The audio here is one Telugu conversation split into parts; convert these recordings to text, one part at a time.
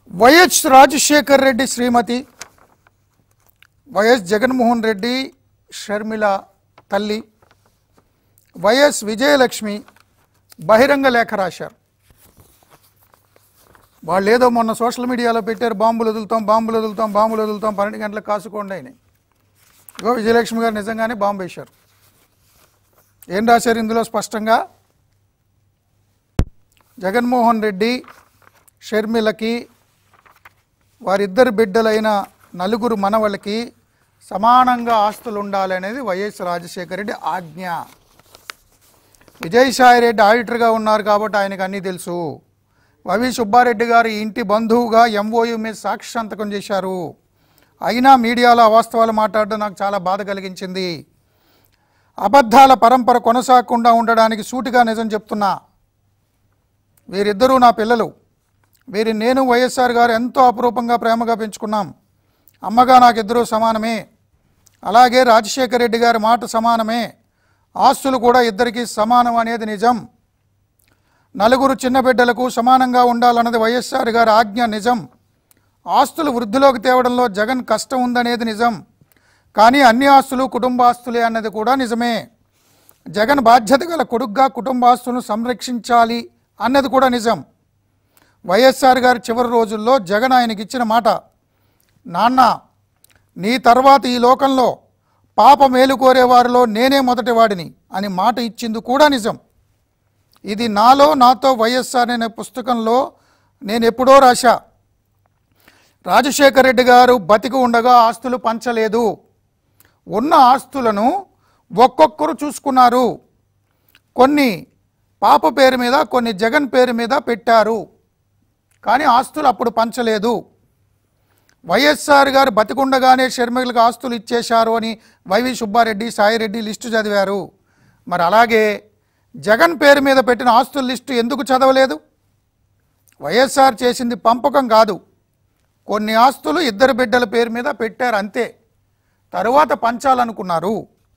వైఎస్ రాజశేఖర్ రెడ్డి శ్రీమతి వైఎస్ జగన్మోహన్ రెడ్డి షర్మిల తల్లి వైఎస్ విజయలక్ష్మి బహిరంగ లేఖ రాశారు వాళ్ళు ఏదో మొన్న సోషల్ మీడియాలో పెట్టారు బాంబులు వదులుతాం బాంబులు వదులుతాం బాంబులు వదులుతాం పన్నెండు గంటలకు కాసుకోండి అని ఇగో విజయలక్ష్మి గారు నిజంగానే బాంబు వేశారు ఏం రాశారు ఇందులో స్పష్టంగా జగన్మోహన్ రెడ్డి షర్మిలకి వారిద్దరు బిడ్డలైన నలుగురు మనవళ్ళకి సమానంగా ఆస్తులు ఉండాలనేది వైఎస్ రాజశేఖర రెడ్డి ఆజ్ఞ విజయసాయి రెడ్డి ఆడిటర్గా ఉన్నారు కాబట్టి ఆయనకు అన్నీ తెలుసు వైవి సుబ్బారెడ్డి గారు ఈ ఇంటి బంధువుగా ఎంఓయు మీద సాక్షి సంతకం చేశారు అయినా మీడియాలో అవాస్తవాలు మాట్లాడడం నాకు చాలా బాధ కలిగించింది అబద్ధాల పరంపర కొనసాగకుండా ఉండడానికి సూటిగా నిజం చెప్తున్నా వీరిద్దరూ నా పిల్లలు వీరి నేను వైఎస్ఆర్ గారు ఎంతో అపురూపంగా ప్రేమగా పెంచుకున్నాం అమ్మగా నాకిద్దరూ సమానమే అలాగే రాజశేఖర రెడ్డి గారి మాట సమానమే ఆస్తులు కూడా ఇద్దరికీ సమానం అనేది నిజం నలుగురు చిన్న బిడ్డలకు సమానంగా ఉండాలన్నది వైఎస్ఆర్ గారి ఆజ్ఞ నిజం ఆస్తులు వృద్ధిలోకి తేవడంలో జగన్ కష్టం ఉందనేది నిజం కానీ అన్ని ఆస్తులు కుటుంబ ఆస్తులే అన్నది కూడా నిజమే జగన్ బాధ్యత గల కొడుగ్గా కుటుంబ ఆస్తులను సంరక్షించాలి అన్నది కూడా నిజం వైఎస్ఆర్ గారి చివరి రోజుల్లో జగన్ ఆయనకి ఇచ్చిన మాట నాన్న నీ తర్వాత ఈ లోకంలో పాప మేలు కోరేవారిలో నేనే మొదటి వాడిని అని మాట ఇచ్చింది కూడా నిజం ఇది నాలో నాతో వైఎస్ఆర్ అనే పుస్తకంలో నేను ఎప్పుడో రాశా రాజశేఖర రెడ్డి గారు బతికి ఉండగా ఆస్తులు పంచలేదు ఉన్న ఆస్తులను ఒక్కొక్కరు చూసుకున్నారు కొన్ని పాప పేరు మీద కొన్ని జగన్ పేరు మీద పెట్టారు కానీ ఆస్తులు అప్పుడు పంచలేదు వైఎస్ఆర్ గారు బతికుండగానే షర్మిలకు ఆస్తులు ఇచ్చేశారు అని వైవి సుబ్బారెడ్డి సాయిరెడ్డి లిస్టు చదివారు మరి అలాగే జగన్ పేరు మీద పెట్టిన ఆస్తుల లిస్టు ఎందుకు చదవలేదు వైఎస్ఆర్ చేసింది పంపకం కాదు కొన్ని ఆస్తులు ఇద్దరు బిడ్డల పేరు మీద పెట్టారు అంతే తరువాత పంచాలనుకున్నారు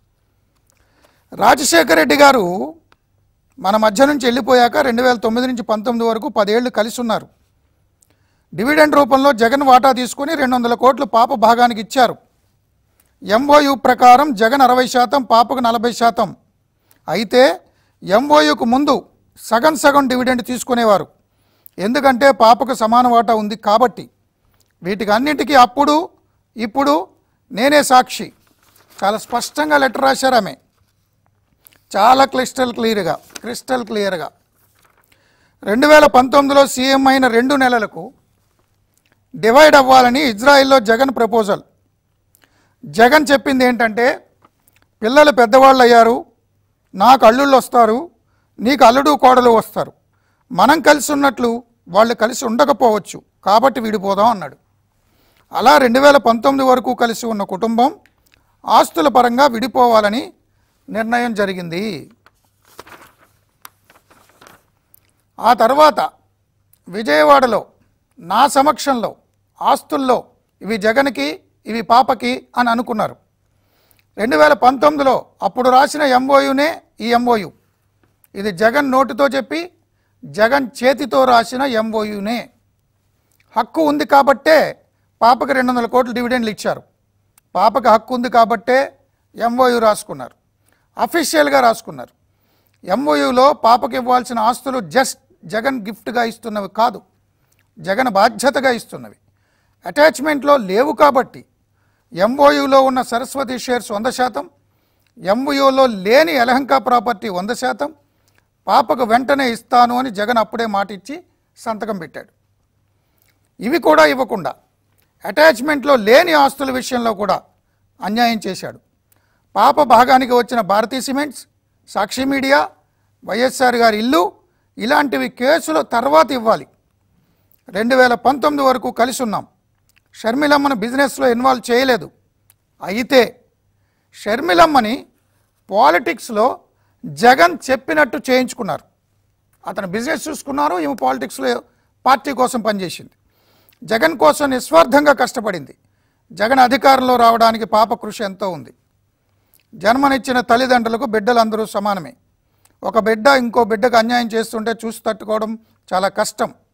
రాజశేఖర రెడ్డి గారు మన మధ్య నుంచి వెళ్ళిపోయాక రెండు వేల తొమ్మిది నుంచి పంతొమ్మిది వరకు పదేళ్లు కలిసి ఉన్నారు డివిడెండ్ రూపంలో జగన్ వాటా తీసుకుని రెండు వందల కోట్లు పాప భాగానికి ఇచ్చారు ఎంఓయు ప్రకారం జగన్ అరవై శాతం పాపకు నలభై శాతం అయితే ఎంఓయుకు ముందు సగం సగం డివిడెండ్ తీసుకునేవారు ఎందుకంటే పాపకు సమాన వాటా ఉంది కాబట్టి వీటికి అన్నింటికీ అప్పుడు ఇప్పుడు నేనే సాక్షి చాలా స్పష్టంగా లెటర్ రాశారు ఆమె చాలా క్లిస్టల్ క్లియర్గా క్రిస్టల్ క్లియర్గా రెండు వేల పంతొమ్మిదిలో సీఎం అయిన రెండు నెలలకు డివైడ్ అవ్వాలని ఇజ్రాయిల్లో జగన్ ప్రపోజల్ జగన్ చెప్పింది ఏంటంటే పిల్లలు పెద్దవాళ్ళు అయ్యారు నాకు అల్లుళ్ళు వస్తారు నీకు అల్లుడు కోడలు వస్తారు మనం కలిసి ఉన్నట్లు వాళ్ళు కలిసి ఉండకపోవచ్చు కాబట్టి విడిపోదాం అన్నాడు అలా రెండు వేల పంతొమ్మిది వరకు కలిసి ఉన్న కుటుంబం ఆస్తుల పరంగా విడిపోవాలని నిర్ణయం జరిగింది ఆ తర్వాత విజయవాడలో నా సమక్షంలో ఆస్తుల్లో ఇవి జగన్కి ఇవి పాపకి అని అనుకున్నారు రెండు వేల పంతొమ్మిదిలో అప్పుడు రాసిన ఎంఓయునే ఈ ఎంఓయు ఇది జగన్ నోటితో చెప్పి జగన్ చేతితో రాసిన ఎంఓయునే హక్కు ఉంది కాబట్టే పాపకి రెండు వందల కోట్లు డివిడెండ్లు ఇచ్చారు పాపకి హక్కు ఉంది కాబట్టే ఎంఓయు రాసుకున్నారు అఫీషియల్గా రాసుకున్నారు ఎంఓయులో పాపకి ఇవ్వాల్సిన ఆస్తులు జస్ట్ జగన్ గిఫ్ట్గా ఇస్తున్నవి కాదు జగన్ బాధ్యతగా ఇస్తున్నవి అటాచ్మెంట్లో లేవు కాబట్టి ఎంఓయులో ఉన్న సరస్వతి షేర్స్ వంద శాతం ఎంఓయులో లేని ఎలహంక ప్రాపర్టీ వంద శాతం పాపకు వెంటనే ఇస్తాను అని జగన్ అప్పుడే మాట ఇచ్చి సంతకం పెట్టాడు ఇవి కూడా ఇవ్వకుండా అటాచ్మెంట్లో లేని ఆస్తుల విషయంలో కూడా అన్యాయం చేశాడు పాప భాగానికి వచ్చిన Bharathi cements Sakshi media YSR గారి ఇల్లు ఇలాంటివి కేసులు తర్వాత ఇవ్వాలి రెండు వేల పంతొమ్మిది వరకు కలిసి ఉన్నాం షర్మిలమ్మను బిజినెస్లో ఇన్వాల్వ్ చేయలేదు అయితే షర్మిలమ్మని పాలిటిక్స్లో జగన్ చెప్పినట్టు చేయించుకున్నారు అతను బిజినెస్ చూసుకున్నారు ఈమె పాలిటిక్స్లో పార్టీ కోసం పనిచేసింది జగన్ కోసం నిస్వార్థంగా కష్టపడింది జగన్ అధికారంలో రావడానికి పాప కృషి ఎంతో ఉంది జన్మనిచ్చిన తల్లిదండ్రులకు బిడ్డలందరూ సమానమే ఒక బిడ్డ ఇంకో బిడ్డకు అన్యాయం చేస్తుంటే చూసి తట్టుకోవడం చాలా కష్టం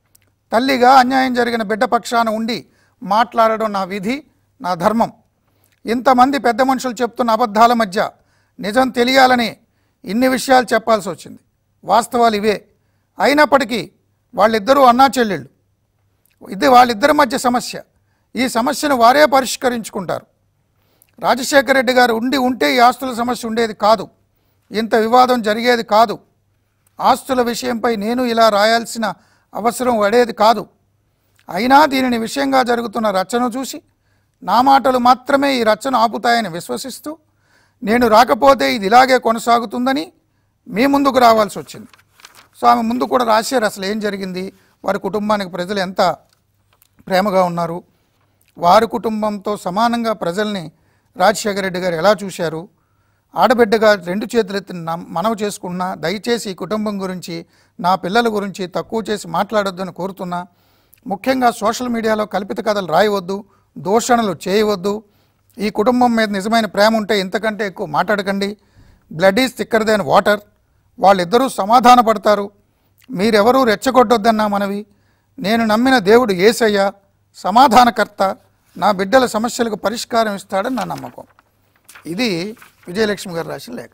తల్లిగా అన్యాయం జరిగిన బిడ్డ పక్షాన ఉండి మాట్లాడడం నా విధి నా ధర్మం ఇంతమంది పెద్ద మనుషులు చెప్తున్న అబద్ధాల మధ్య నిజం తెలియాలని ఇన్ని విషయాలు చెప్పాల్సి వచ్చింది వాస్తవాలు ఇవే అయినప్పటికీ వాళ్ళిద్దరూ అన్నా చెల్లెళ్ళు ఇది వాళ్ళిద్దరి మధ్య సమస్య ఈ సమస్యను వారే పరిష్కరించుకుంటారు రాజశేఖర రెడ్డి గారు ఉండి ఉంటే ఈ ఆస్తుల సమస్య ఉండేది కాదు ఇంత వివాదం జరిగేది కాదు ఆస్తుల విషయంపై నేను ఇలా రాయాల్సిన అవసరం పడేది కాదు అయినా దీనిని విషయంగా జరుగుతున్న రచ్చను చూసి నా మాటలు మాత్రమే ఈ రచ్చను ఆపుతాయని విశ్వసిస్తూ నేను రాకపోతే ఇది ఇలాగే కొనసాగుతుందని మీ ముందుకు రావాల్సి వచ్చింది సో ఆమె ముందు కూడా రాశారు అసలు ఏం జరిగింది వారి కుటుంబానికి ప్రజలు ఎంత ప్రేమగా ఉన్నారు వారి కుటుంబంతో సమానంగా ప్రజల్ని రాజశేఖర రెడ్డి గారు ఎలా చూశారు ఆడబిడ్డగా రెండు చేతులెత్తి న- మనవి చేసుకున్నా దయచేసి ఈ కుటుంబం గురించి నా పిల్లల గురించి తక్కువ చేసి మాట్లాడొద్దని కోరుతున్నా ముఖ్యంగా సోషల్ మీడియాలో కల్పిత కథలు రాయవద్దు దూషణలు చేయవద్దు ఈ కుటుంబం మీద నిజమైన ప్రేమ ఉంటే ఇంతకంటే ఎక్కువ మాట్లాడకండి blood is thicker than water వాళ్ళిద్దరూ సమాధాన పడతారు మీరెవరూ రెచ్చగొట్టొద్దన్నా మనవి నేను నమ్మిన దేవుడు ఏసయ్య సమాధానకర్త నా బిడ్డల సమస్యలకు పరిష్కారం ఇస్తాడని నా నమ్మకం ఇది విజయలక్ష్మి గారు రాసిన లేఖ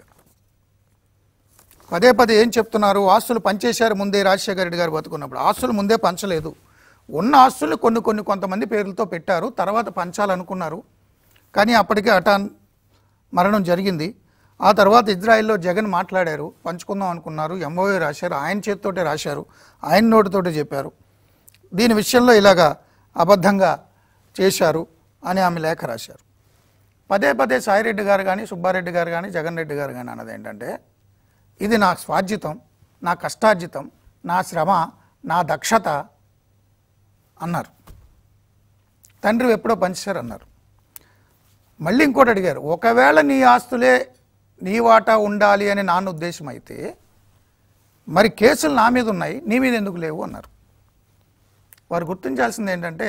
పదే పదే ఏం చెప్తున్నారు ఆస్తులు పంచేశారు ముందే రాజశేఖర రెడ్డి గారు బతుకున్నప్పుడు ఆస్తులు ముందే పంచలేదు ఉన్న ఆస్తులు కొన్ని కొన్ని కొంతమంది పేర్లతో పెట్టారు తర్వాత పంచాలనుకున్నారు కానీ అప్పటికే హఠాన్ మరణం జరిగింది ఆ తర్వాత ఇజ్రాయెల్లో జగన్ మాట్లాడారు పంచుకుందాం అనుకున్నారు ఎంఓఏ రాశారు ఆయన చేతితోటే రాశారు ఆయన నోటితోటే చెప్పారు దీని విషయంలో ఇలాగా అబద్ధంగా చేశారు అని ఆమె లేఖ రాశారు పదే పదే సాయిరెడ్డి గారు కానీ సుబ్బారెడ్డి గారు కానీ జగన్ రెడ్డి గారు కానీ అన్నది ఏంటంటే ఇది నా స్వార్జితం నా కష్టార్జితం నా శ్రమ నా దక్షత అన్నారు తండ్రి ఎప్పుడో పంచారు అన్నారు మళ్ళీ ఇంకోటి అడిగారు ఒకవేళ నీ ఆస్తులే నీ వాటా ఉండాలి అని నాన్న ఉద్దేశం అయితే మరి కేసులు నా మీద ఉన్నాయి నీ మీద ఎందుకు లేవు అన్నారు వారు గుర్తించాల్సింది ఏంటంటే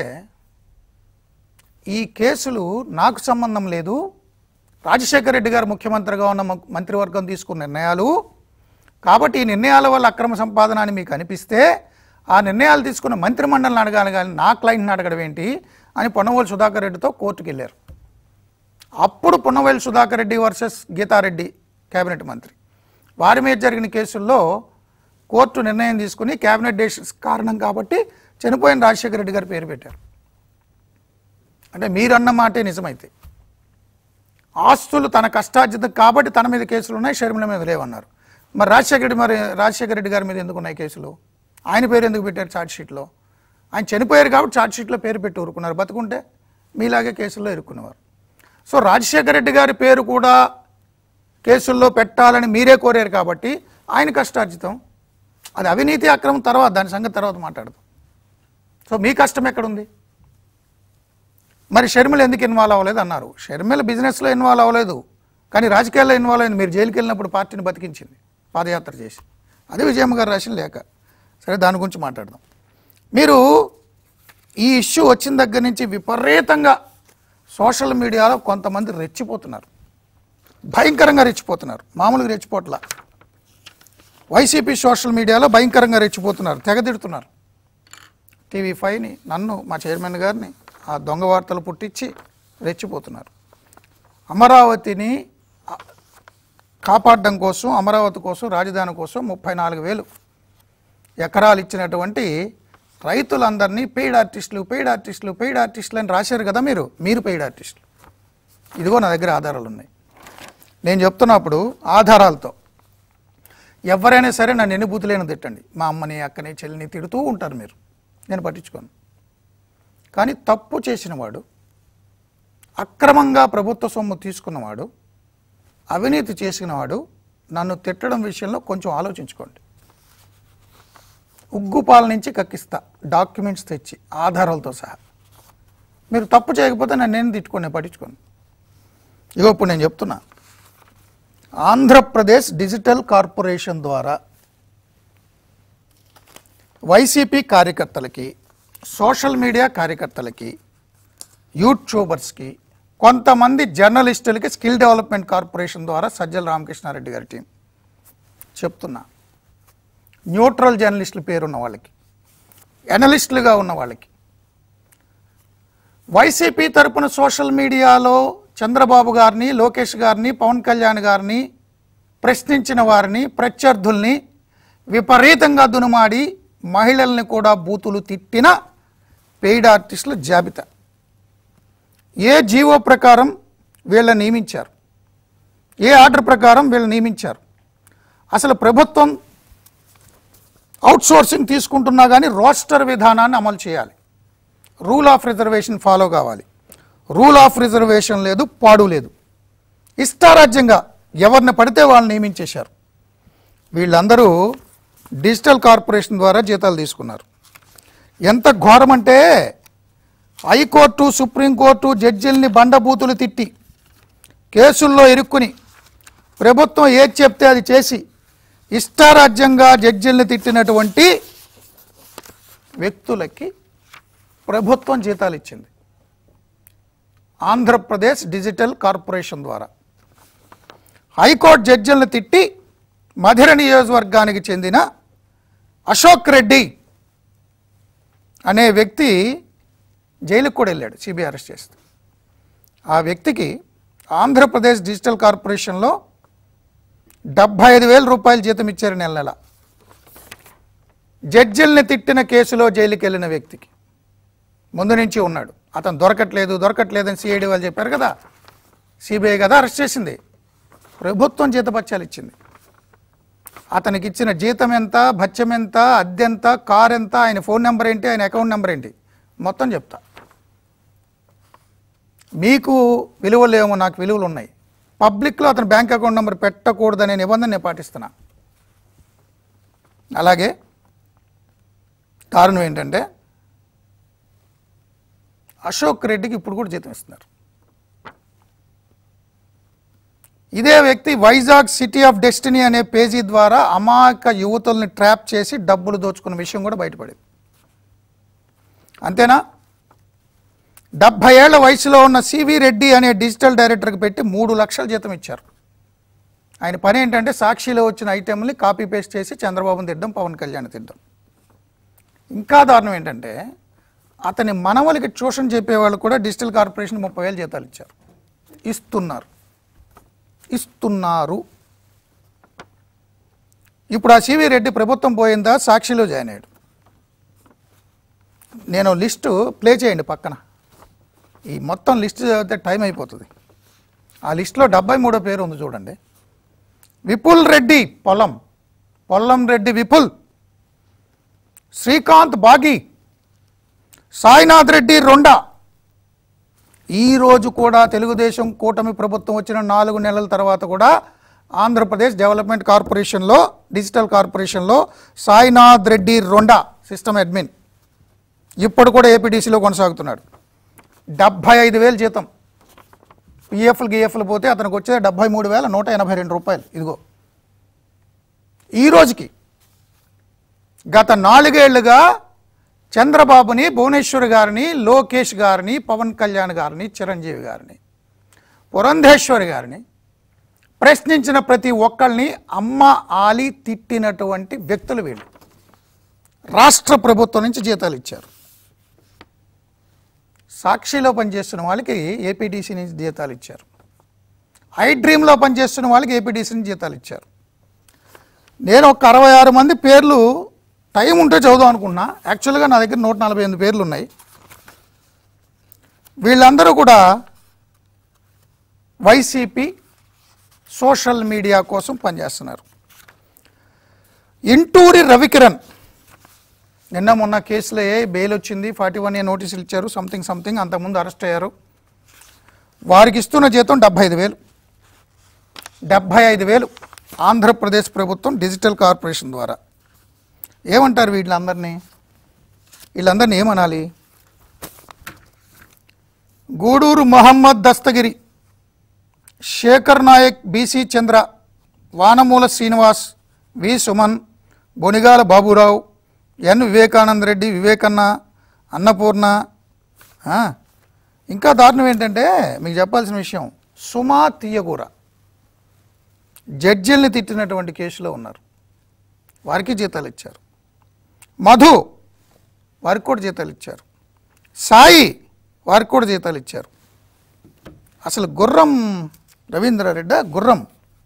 ఈ కేసులు నాకు సంబంధం లేదు రాజశేఖర రెడ్డి గారు ముఖ్యమంత్రిగా ఉన్న మ- మంత్రివర్గం తీసుకున్న నిర్ణయాలు కాబట్టి ఈ నిర్ణయాల వల్ల అక్రమ సంపాదన అని మీకు అనిపిస్తే ఆ నిర్ణయాలు తీసుకున్న మంత్రిమండలిని అడగాలి కానీ నా క్లయింట్ని అడగడం ఏంటి అని పొన్నవోలు సుధాకర్ రెడ్డితో కోర్టుకు వెళ్ళారు అప్పుడు పొన్నవేలు సుధాకర్ రెడ్డి వర్సెస్ గీతారెడ్డి కేబినెట్ మంత్రి వారి మీద జరిగిన కేసుల్లో కోర్టు నిర్ణయం తీసుకుని కేబినెట్ డెసిషన్స్ కారణం కాబట్టి చనిపోయిన రాజశేఖర రెడ్డి గారి పేరు పెట్టారు అంటే మీరన్న మాటే నిజమైతే ఆస్తులు తన కష్టార్జితం కాబట్టి తన మీద కేసులు ఉన్నాయి షర్మిల మీద లేవన్నారు మరి రాజశేఖర రెడ్డి మరి రాజశేఖర రెడ్డి గారి మీద ఎందుకు ఉన్నాయి కేసులు ఆయన పేరు ఎందుకు పెట్టారు ఛార్జ్ షీట్లో ఆయన చనిపోయారు కాబట్టి ఛార్జ్ షీట్లో పేరు పెట్టి ఊరుకున్నారు బతుకుంటే మీలాగే కేసుల్లో ఇరుక్కునేవారు సో రాజశేఖర రెడ్డి గారి పేరు కూడా కేసుల్లో పెట్టాలని మీరే కోరారు కాబట్టి ఆయన కష్టార్జితం అది అవినీతి అక్రమం తర్వాత దాని సంగతి తర్వాత మాట్లాడదాం సో మీ కష్టం ఎక్కడుంది మరి షర్మిల ఎందుకు ఇన్వాల్వ్ అవ్వలేదు అన్నారు షర్మిల బిజినెస్లో ఇన్వాల్వ్ అవ్వలేదు కానీ రాజకీయాల్లో ఇన్వాల్వ్ అయింది మీరు జైలుకి వెళ్ళినప్పుడు పార్టీని బతికించింది పాదయాత్ర చేసి అది విజయమ్మ గారు రాసిన లేఖ సరే దాని గురించి మాట్లాడదాం మీరు ఈ ఇష్యూ వచ్చిన దగ్గర నుంచి విపరీతంగా సోషల్ మీడియాలో కొంతమంది రెచ్చిపోతున్నారు భయంకరంగా రెచ్చిపోతున్నారు మామూలుగా రెచ్చిపోట్లా వైసీపీ సోషల్ మీడియాలో భయంకరంగా రెచ్చిపోతున్నారు తెగదిడుతున్నారు టీవీ ఫైవ్ని నన్ను మా చైర్మన్ గారిని ఆ దొంగ వార్తలు పుట్టించి రెచ్చిపోతున్నారు అమరావతిని ఆ, కాపాడడం కోసం అమరావతి కోసం రాజధాని కోసం ముప్పై నాలుగు వేలు ఎకరాలు ఇచ్చినటువంటి రైతులందరినీ పెయిడ్ ఆర్టిస్టులు పెయిడ్ ఆర్టిస్టులు పెయిడ్ ఆర్టిస్టులు అని రాశారు కదా మీరు మీరు పెయిడ్ ఆర్టిస్టులు ఇదిగో నా దగ్గర ఆధారాలు ఉన్నాయి నేను చెప్తున్నప్పుడు ఆధారాలతో ఎవరైనా సరే నన్ను ఎన్ని బూతులైనా తిట్టండి మా అమ్మని అక్కని చెల్లిని తిడుతూ ఉంటారు మీరు నేను పట్టించుకోను కానీ తప్పు చేసినవాడు అక్రమంగా ప్రభుత్వ సొమ్ము తీసుకున్నవాడు అవినీతి చేసినవాడు నన్ను తిట్టడం విషయంలో కొంచెం ఆలోచించుకోండి ఉగ్గుపాల నుంచి కక్కిస్తా డాక్యుమెంట్స్ తెచ్చి ఆధారాలతో సహా మీరు తప్పు చేయకపోతే నన్ను నేను తిట్టుకోండి నేను పట్టించుకోను ఇగో ఇప్పుడు నేను చెప్తున్నా ఆంధ్రప్రదేశ్ డిజిటల్ కార్పొరేషన్ ద్వారా వైసీపీ కార్యకర్తలకి సోషల్ మీడియా కార్యకర్తలకి యూట్యూబర్స్కి కొంతమంది జర్నలిస్టులకి స్కిల్ డెవలప్మెంట్ కార్పొరేషన్ ద్వారా సజ్జల రామకృష్ణారెడ్డి గారి టీం చెప్తున్నా న్యూట్రల్ జర్నలిస్టుల పేరున్న వాళ్ళకి ఎనలిస్టులుగా ఉన్న వాళ్ళకి వైసీపీ తరపున సోషల్ మీడియాలో చంద్రబాబు గారిని లోకేష్ గారిని పవన్ కళ్యాణ్ గారిని ప్రశ్నించిన వారిని ప్రత్యర్థుల్ని విపరీతంగా దునుమాడి మహిళల్ని కూడా బూతులు తిట్టిన పెయిడ్ ఆర్టిస్టుల జాబితా ఏ జీవో ప్రకారం వీళ్ళని నియమించారు ఏ ఆర్డర్ ప్రకారం వీళ్ళు నియమించారు అసలు ప్రభుత్వం అవుట్సోర్సింగ్ తీసుకుంటున్నా కానీ రోస్టర్ విధానాన్ని అమలు చేయాలి రూల్ ఆఫ్ రిజర్వేషన్ ఫాలో కావాలి రూల్ ఆఫ్ రిజర్వేషన్ లేదు పాడు లేదు ఇష్టారాజ్యంగా ఎవరిని పడితే వాళ్ళని నియమించేశారు వీళ్ళందరూ డిజిటల్ కార్పొరేషన్ ద్వారా జీతాలు తీసుకున్నారు ఎంత ఘోరం అంటే హైకోర్టు సుప్రీంకోర్టు జడ్జిల్ని బండబూతులు తిట్టి కేసుల్లో ఇరుక్కుని ప్రభుత్వం ఏది చెప్తే అది చేసి ఇష్టారాజ్యంగా జడ్జిల్ని తిట్టినటువంటి వ్యక్తులకి ప్రభుత్వం జీతాలు ఇచ్చింది ఆంధ్రప్రదేశ్ డిజిటల్ కార్పొరేషన్ ద్వారా హైకోర్టు జడ్జిలను తిట్టి మధిర నియోజకవర్గానికి చెందిన అశోక్ రెడ్డి అనే వ్యక్తి జైలుకు కూడా వెళ్ళాడు సిబిఐ అరెస్ట్ చేస్తే ఆ వ్యక్తికి ఆంధ్రప్రదేశ్ డిజిటల్ కార్పొరేషన్లో డెబ్భై ఐదు వేల రూపాయలు జీతం ఇచ్చారు నెల నెల జడ్జిల్ని తిట్టిన కేసులో జైలుకి వెళ్ళిన వ్యక్తికి ముందు నుంచి ఉన్నాడు అతను దొరకట్లేదు దొరకట్లేదని సిఐడి వాళ్ళు చెప్పారు కదా సిబిఐ కదా అరెస్ట్ చేసింది ప్రభుత్వం జీతపత్యాలు ఇచ్చింది అతనికి ఇచ్చిన జీతం ఎంత భత్యం ఎంత అద్దెంత కార్ ఎంత ఆయన ఫోన్ నెంబర్ ఏంటి ఆయన అకౌంట్ నెంబర్ ఏంటి మొత్తం చెప్తా మీకు విలువలు లేవో నాకు విలువలు ఉన్నాయి పబ్లిక్లో అతని బ్యాంక్ అకౌంట్ నెంబర్ పెట్టకూడదనే నిబంధన నేను పాటిస్తున్నా అలాగే కారణం ఏంటంటే అశోక్ రెడ్డికి ఇప్పుడు కూడా జీతం ఇస్తున్నారు ఇదే వ్యక్తి వైజాగ్ సిటీ ఆఫ్ డెస్టినీ అనే పేజీ ద్వారా అమాయక యువతుల్ని ట్రాప్ చేసి డబ్బులు దోచుకున్న విషయం కూడా బయటపడింది అంతేనా డెబ్భై ఏళ్ల వయసులో ఉన్న సివి రెడ్డి అనే డిజిటల్ డైరెక్టర్కి పెట్టి మూడు లక్షల జీతం ఇచ్చారు ఆయన పని ఏంటంటే సాక్షిలో వచ్చిన ఐటెంని కాపీ పేస్ట్ చేసి చంద్రబాబుని తిట్టడం పవన్ కళ్యాణ్ తిట్టడం ఇంకా దారుణం ఏంటంటే అతని మనవలకి ట్యూషన్ చెప్పేవాళ్ళు కూడా డిజిటల్ కార్పొరేషన్ ముప్పై వేలు జీతాలు ఇచ్చారు ఇస్తున్నారు ఇస్తున్నారు ఇప్పుడు ఆ సివి రెడ్డి ప్రభుత్వం పోయిందా సాక్షిలో జాయిన్ అయ్యాడు నేను లిస్టు ప్లే చేయండి పక్కన ఈ మొత్తం లిస్ట్ చదివితే టైం అయిపోతుంది ఆ లిస్టులో డెబ్బై మూడో పేరు ఉంది చూడండి విపుల్ రెడ్డి పొలం పొల్లం రెడ్డి విపుల్ శ్రీకాంత్ బాగి సాయినాథ్ రెడ్డి రొండా ఈ రోజు కూడా తెలుగుదేశం కూటమి ప్రభుత్వం వచ్చిన నాలుగు నెలల తర్వాత కూడా ఆంధ్రప్రదేశ్ డెవలప్మెంట్ కార్పొరేషన్లో డిజిటల్ కార్పొరేషన్లో సాయినాథ్ రెడ్డి రొండా సిస్టమ్ అడ్మిన్ ఇప్పుడు కూడా ఏపీడీసీలో కొనసాగుతున్నాడు డెబ్భై ఐదు వేలు జీతం పిఎఫ్లు గిఎఫ్లు పోతే అతనికి వచ్చేది డెబ్భై మూడు వేల నూట ఎనభై రెండు రూపాయలు ఇదిగో ఈ రోజుకి గత నాలుగేళ్లుగా చంద్రబాబుని భువనేశ్వర్ గారిని లోకేష్ గారిని పవన్ కళ్యాణ్ గారిని చిరంజీవి గారిని పురంధేశ్వరి గారిని ప్రశ్నించిన ప్రతి ఒక్కళ్ళని అమ్మ ఆలి తిట్టినటువంటి వ్యక్తులు వీళ్ళు రాష్ట్ర ప్రభుత్వం నుంచి జీతాలు ఇచ్చారు సాక్షిలో పనిచేస్తున్న వాళ్ళకి ఏపీడీసీ నుంచి జీతాలు ఇచ్చారు ఐ డ్రీమ్లో పనిచేస్తున్న వాళ్ళకి ఏపీడీసీ నుంచి జీతాలు ఇచ్చారు నేను ఒక అరవై ఆరు మంది పేర్లు టైం ఉంటే చదువుదాం అనుకున్నా యాక్చువల్గా నా దగ్గర నూట నలభై ఎనిమిది పేర్లు ఉన్నాయి వీళ్ళందరూ కూడా వైసీపీ సోషల్ మీడియా కోసం పనిచేస్తున్నారు ఇంటూరి రవికిరణ్ నిన్న మొన్న కేసులో ఏ బెయిల్ వచ్చింది ఫార్టీ వన్ ఏ నోటీసులు ఇచ్చారు సంథింగ్ సంథింగ్ అంతకుముందు అరెస్ట్ అయ్యారు వారికి ఇస్తున్న జీతం డెబ్బై ఐదు వేలు డెబ్భై ఐదు వేలు ఆంధ్రప్రదేశ్ ప్రభుత్వం డిజిటల్ కార్పొరేషన్ ద్వారా ఏమంటారు వీళ్ళందరినీ వీళ్ళందరినీ ఏమనాలి Gudur Mohammed Dastagiri Shekhar Naik BC Chandra Vanamula Srinivas V Suman Bonigala Baburao N Vivekananda Reddy Vivekanna Annapurna ఆ, ఇంకా దారుణం ఏంటంటే మీకు చెప్పాల్సిన విషయం సుమా తీయగూర జడ్జిల్ని తిట్టినటువంటి కేసులో ఉన్నారు వారికి జీతాలు ఇచ్చారు మధు వారికి కూడా జీతాలు ఇచ్చారు సాయి వారికి కూడా జీతాలు ఇచ్చారు అసలు గుర్రం రవీంద్రారెడ్డి గుర్రం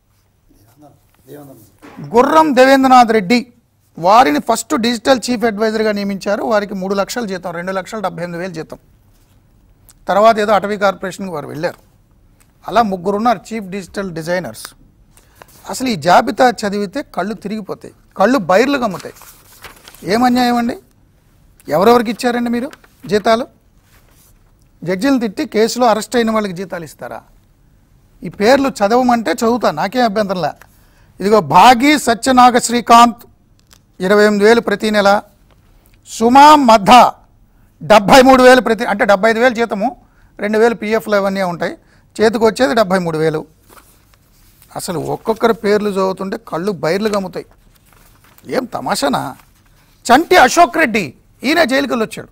గుర్రం దేవేంద్రనాథ్ రెడ్డి వారిని ఫస్ట్ డిజిటల్ చీఫ్ అడ్వైజర్గా నియమించారు వారికి మూడు లక్షల జీతం రెండు లక్షల డెబ్బై ఎనిమిది వేలు జీతం తర్వాత ఏదో అటవీ కార్పొరేషన్కి వారు వెళ్ళారు అలా ముగ్గురు ఉన్నారు చీఫ్ డిజిటల్ డిజైనర్స్ అసలు ఈ జాబితా చదివితే కళ్ళు తిరిగిపోతాయి కళ్ళు బైర్లు కమ్ముతాయి ఏమన్యాయం అండి ఎవరెవరికి ఇచ్చారండి మీరు జీతాలు జడ్జిలు తిట్టి కేసులో అరెస్ట్ అయిన వాళ్ళకి జీతాలు ఇస్తారా ఈ పేర్లు చదవమంటే చదువుతా నాకేం అభ్యంతరంలే ఇదిగో భాగి సత్యనాగ శ్రీకాంత్ ఇరవై ఎనిమిది వేలు ప్రతి నెల సుమా మధ డెబ్భై మూడు వేలు ప్రతి అంటే డెబ్బై ఐదు వేలు జీతము రెండు వేలు పిఎఫ్లు అవన్నీ ఉంటాయి చేతికి వచ్చేది డెబ్భై మూడు వేలు అసలు ఒక్కొక్కరి పేర్లు చదువుతుంటే కళ్ళు బైర్లు గమ్ముతాయి ఏం తమాషానా చంటి అశోక్ రెడ్డి ఈయన జైలుకి వెళ్ళి వచ్చాడు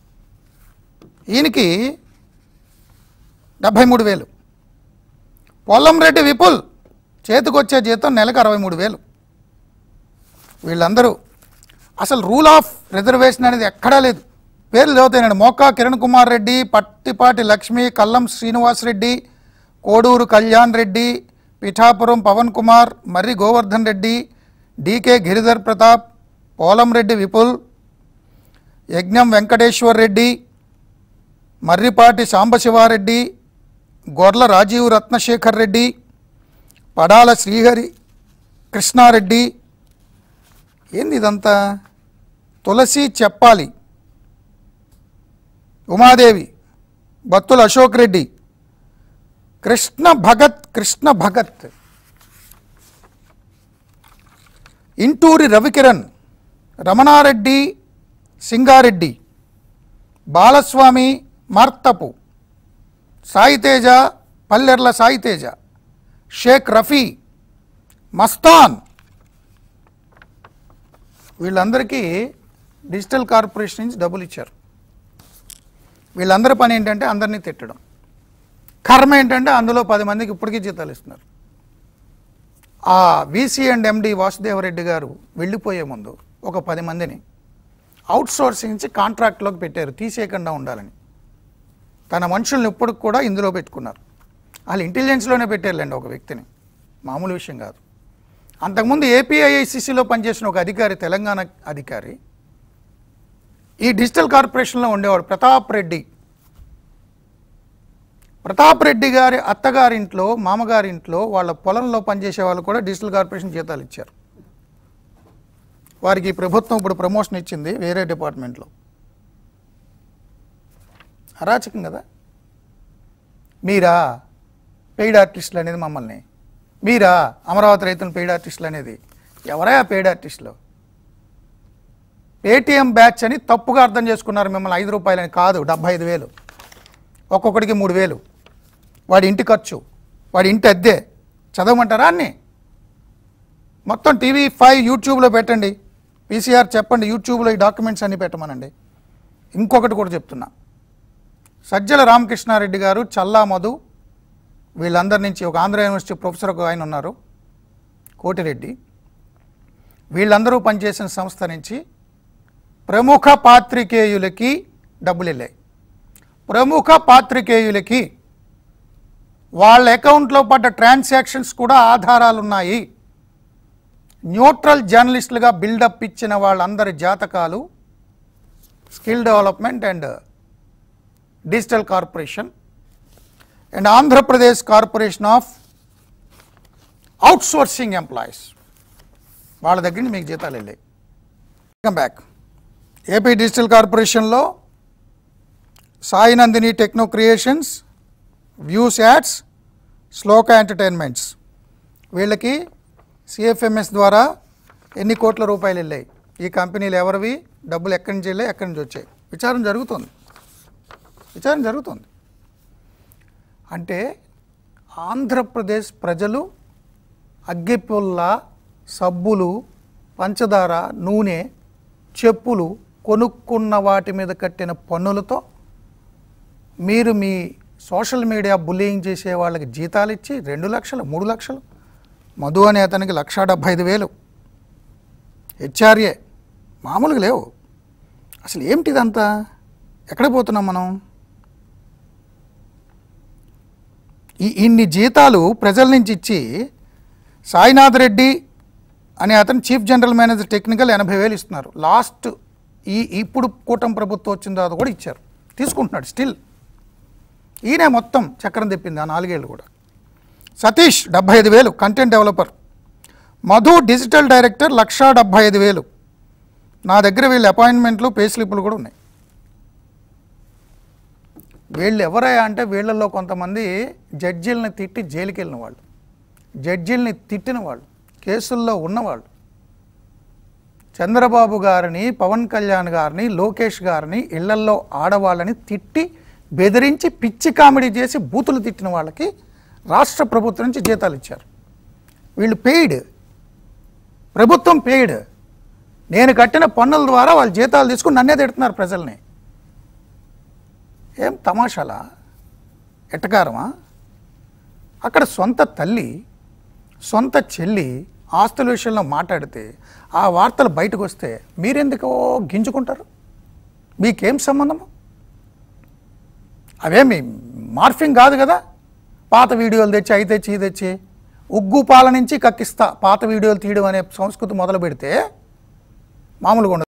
ఈయనకి డెబ్భై మూడు వేలు పొల్లంరెడ్డి విపుల్ చేతికొచ్చే జీతం నెలకు అరవై మూడు వేలు వీళ్ళందరూ అసలు రూల్ ఆఫ్ రిజర్వేషన్ అనేది ఎక్కడా లేదు పేర్లు చదువుతాయండి మోకా కిరణ్ కుమార్ రెడ్డి పట్టిపాటి లక్ష్మి కల్లం శ్రీనివాస్ రెడ్డి కోడూరు కళ్యాణ్ రెడ్డి పిఠాపురం పవన్ కుమార్ మర్రి గోవర్ధన్ రెడ్డి డీకే గిరిధర్ ప్రతాప్ పోలంరెడ్డి విపుల్ యజ్ఞం వెంకటేశ్వర్ రెడ్డి మర్రిపాటి సాంబశివారెడ్డి గొర్ల రాజీవ్ రత్నశేఖర్ రెడ్డి పడాల శ్రీహరి కృష్ణారెడ్డి ఏంది ఇదంతా తులసి చెప్పాలి ఉమాదేవి బత్తుల అశోక్ రెడ్డి కృష్ణ భగత్ కృష్ణ భగత్ ఇంటూరి రవికిరణ్ రమణారెడ్డి సింగారెడ్డి బాలస్వామి మార్తపు సాయితేజ పల్లెర్ల సాయితేజ షేక్ రఫీ మస్తాన్ వీళ్ళందరికీ డిజిటల్ కార్పొరేషన్ నుంచి డబ్బులు ఇచ్చారు వీళ్ళందరి పని ఏంటంటే అందరినీ తిట్టడం కర్మ ఏంటంటే అందులో పది మందికి ఇప్పటికీ జీతాలు ఇస్తున్నారు ఆ వీసీ అండ్ ఎండి వాసుదేవరెడ్డి గారు వెళ్ళిపోయే ముందు ఒక పది మందిని అవుట్ సోర్సింగ్ నుంచి కాంట్రాక్ట్లోకి పెట్టారు తీసేయకుండా ఉండాలని తన మనుషుల్ని ఇప్పటికి కూడా ఇందులో పెట్టుకున్నారు వాళ్ళు ఇంటెలిజెన్స్లోనే పెట్టారులేండి ఒక వ్యక్తిని మామూలు విషయం కాదు అంతకుముందు ఏపీఐఐసిసిలో పనిచేసిన ఒక అధికారి తెలంగాణ అధికారి ఈ డిజిటల్ కార్పొరేషన్లో ఉండేవాడు ప్రతాప్ రెడ్డి ప్రతాప్ రెడ్డి గారి అత్తగారింట్లో మామగారింట్లో వాళ్ళ పొలంలో పనిచేసే వాళ్ళు కూడా డిజిటల్ కార్పొరేషన్ జీతాలు ఇచ్చారు వారికి ఈ ప్రభుత్వం ఇప్పుడు ప్రమోషన్ ఇచ్చింది వేరే డిపార్ట్మెంట్లో అరాచకం కదా మీరా పెయిడ్ ఆర్టిస్టులు అనేది మమ్మల్ని మీరా అమరావతి రైతులు పెయిడ్ ఆర్టిస్టులు అనేది ఎవరయ్యా పెయిడ్ ఆర్టిస్టులు పేటీఎం బ్యాచ్ అని తప్పుగా అర్థం చేసుకున్నారు మిమ్మల్ని ఐదు రూపాయలని కాదు డెబ్బై ఐదు వేలు ఒక్కొక్కడికి మూడు వేలు వాడి ఇంటి ఖర్చు వాడి ఇంటి అద్దె చదవమంటారా అన్ని మొత్తం టీవీ ఫైవ్ యూట్యూబ్లో పెట్టండి పీసీఆర్ చెప్పండి యూట్యూబ్లో ఈ డాక్యుమెంట్స్ అన్ని పెట్టమనండి ఇంకొకటి కూడా చెప్తున్నా సజ్జల రామకృష్ణారెడ్డి గారు చల్లా మధు వీళ్ళందరి నుంచి ఒక ఆంధ్ర యూనివర్సిటీ ప్రొఫెసర్ ఒక ఆయన ఉన్నారు కోటిరెడ్డి వీళ్ళందరూ పనిచేసిన సంస్థ నుంచి ప్రముఖ పాత్రికేయులకి డబ్బులు వెళ్ళాయి ప్రముఖ పాత్రికేయులకి వాళ్ళ అకౌంట్లో పడ్డ ట్రాన్సాక్షన్స్ కూడా ఆధారాలు ఉన్నాయి న్యూట్రల్ జర్నలిస్టులుగా బిల్డప్ ఇచ్చిన వాళ్ళందరి జాతకాలు skill development and digital corporation and Andhra Pradesh corporation of outsourcing employees వాళ్ళ దగ్గర నుంచి మీకు జీతాలు వెళ్ళాయి వెల్కమ్ బ్యాక్ ఏపీ డిజిటల్ కార్పొరేషన్లో Sai Nandini techno creations views ads Sloka entertainments వీళ్ళకి సిఎఫ్ఎంఎస్ ద్వారా ఎన్ని కోట్ల రూపాయలు వెళ్ళాయి ఈ కంపెనీలు ఎవరివి డబ్బులు ఎక్కడి నుంచి వెళ్ళాయి ఎక్కడి నుంచి వచ్చాయి విచారణ జరుగుతుంది విచారణ జరుగుతుంది అంటే ఆంధ్రప్రదేశ్ ప్రజలు అగ్గిపుల్ల సబ్బులు పంచదార నూనె చెప్పులు కొనుక్కున్న వాటి మీద కట్టిన పన్నులతో మీరు మీ సోషల్ మీడియా బుల్లింగ్ చేసే వాళ్ళకి జీతాలు ఇచ్చి రెండు లక్షలు మూడు లక్షలు మధు అనే అతనికి లక్షా డెబ్భై ఐదు వేలు హెచ్ఆర్ఏ మామూలుగా లేవు అసలు ఏమిటిదంతా ఎక్కడికి పోతున్నాం మనం ఈ ఇన్ని జీతాలు ప్రజల నుంచి ఇచ్చి సాయినాథ్ రెడ్డి అనే అతను చీఫ్ జనరల్ మేనేజర్ టెక్నికల్ ఎనభై వేలు ఇస్తున్నారు లాస్ట్ ఈ ఇప్పుడు కూటమి ప్రభుత్వం వచ్చిన తర్వాత కూడా ఇచ్చారు తీసుకుంటున్నాడు స్టిల్ ఈయనే మొత్తం చక్రం తెప్పింది ఆ నాలుగేళ్ళు కూడా సతీష్ డెబ్బై ఐదు వేలు content developer Madhu digital director లక్షా డెబ్బై ఐదు వేలు నా దగ్గర వీళ్ళ అపాయింట్మెంట్లు పే స్లిప్లు కూడా ఉన్నాయి వీళ్ళు ఎవరయ్యా అంటే వీళ్ళల్లో కొంతమంది జడ్జీలని తిట్టి జైలుకి వెళ్ళిన వాళ్ళు జడ్జీలని తిట్టిన వాళ్ళు కేసుల్లో ఉన్నవాళ్ళు చంద్రబాబు గారిని పవన్ కళ్యాణ్ గారిని లోకేష్ గారిని ఇళ్లల్లో ఆడవాళ్ళని తిట్టి బెదిరించి పిచ్చి కామెడీ చేసి బూతులు తిట్టిన వాళ్ళకి రాష్ట్ర ప్రభుత్వం నుంచి జీతాలు ఇచ్చారు వీళ్ళు పెయిడ్ ప్రభుత్వం పెయిడ్ నేను కట్టిన పన్నుల ద్వారా వాళ్ళు జీతాలు తీసుకుని నన్నే తిడుతున్నారు ప్రజల్ని ఏం తమాషాలా ఎట్టకారమా అక్కడ సొంత తల్లి సొంత చెల్లి ఆస్తుల విషయంలో మాట్లాడితే ఆ వార్తలు బయటకు వస్తే మీరెందుకు గింజుకుంటారు మీకేం సంబంధము అవేమి మార్ఫింగ్ కాదు కదా పాత వీడియోలు తెచ్చి అయి తెచ్చి ఇది తెచ్చి ఉగ్గు పాల నుంచి కక్కిస్తా పాత వీడియోలు తీయడం అనే సంస్కృతి మొదలు పెడితే మామూలుగా ఉండదు